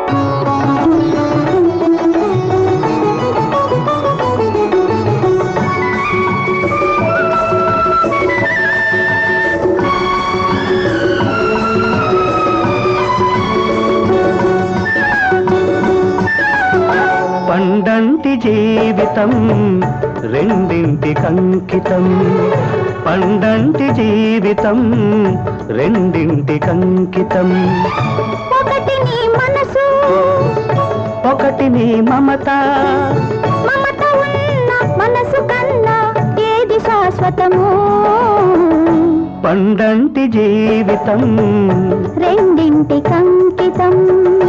పండంటి జీవితం రెండింటి కంకితం పండంటి జీవితం రెండింటి కంకితం ఒకటి నీ మనసు ఒకటి నీ మమత మమత ఉన్న మనసు కన్నా ఏది శాశ్వతము పండంటి జీవితం రెండింటి కంకితం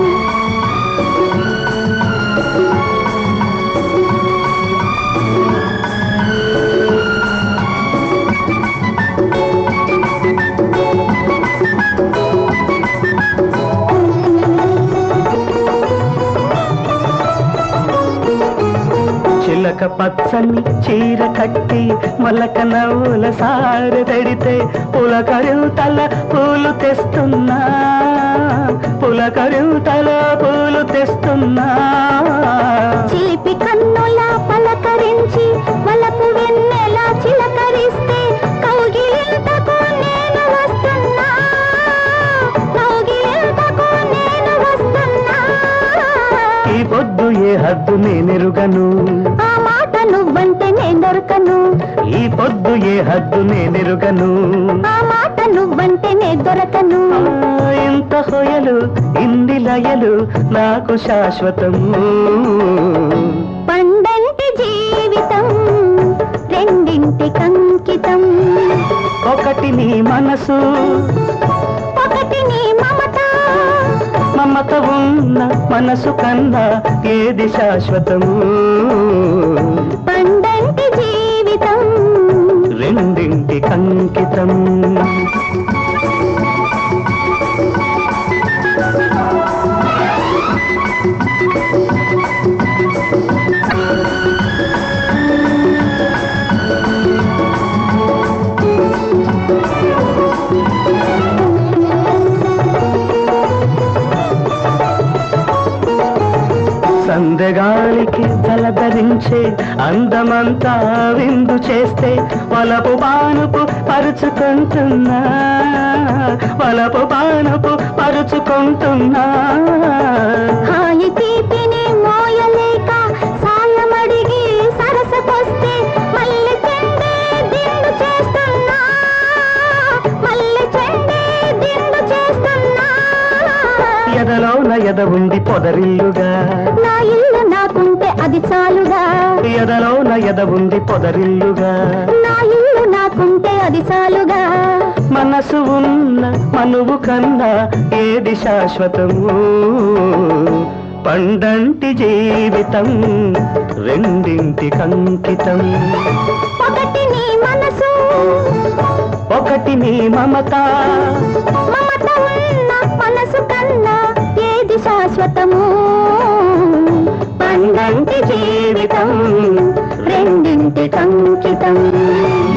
చిలక పచ్చని చీర కట్టి మొలక నవ్వుల సారె తడితే పులకరింతల పూలు తెస్తున్నా పులకరింతల పూలు తెస్తున్నా చిలిపి కన్నుల పలకరించి వలపు వెన్నెల చిలకరిస్తే కౌగిలింతకు నేను వస్తున్నా కౌగిలింతకు నేను వస్తున్నా ఈ పొద్దు ఏ హద్దు నేనెరుగను ఆ మాట నువ్వంటే నేను దొరకను ఈ పొద్దు ఏ హద్దు నేనెరుగను ఆ మాట నువ్వంటే నే దొరకను ఆ, ఇంత హొయలు ఇన్ని లయలు నాకు శాశ్వతము పండంటి జీవితం రెండింటి కంకితం ఒకటి నీ మనసు ఒకటి నీ మమత మమత ఉన్న మనసు కన్నా ఏది శాశ్వతము పండంటి జీవితం రెండింటి కంకితం సందగాలికి తలధరించే అందమంతా విందు చేస్తే వలపు బానుపు పరుచుకుంటున్నా వలపు బానుపు పరుచుకుంటున్నా హాయి తీపిని మోయలేక సాయమడిగి సరసకొస్తే మళ్ళీ చెండే దిండు చేస్తున్నా మళ్ళీ చెండే దిండు చేస్తున్నా ఎదలోన ఎద ఉండి పొదరిల్లుగా నా ఇల్లు నాకుంటే అది చాలుగా ఎదలోన ఎద ఉంది పొదరిల్లుగా నా ఇల్లు నాకుంటే అది చాలుగా మనసు ఉన్న మనువు కన్నా ఏది శాశ్వతము పండంటి జీవితం రెండింటి కంకితం ఒకటి నీ మనసు ఒకటి నీ మమత మమత ఉన్న మనసు కన్నా ఏది శాశ్వతము పండంటి జీవితం రెండింటి కంకితం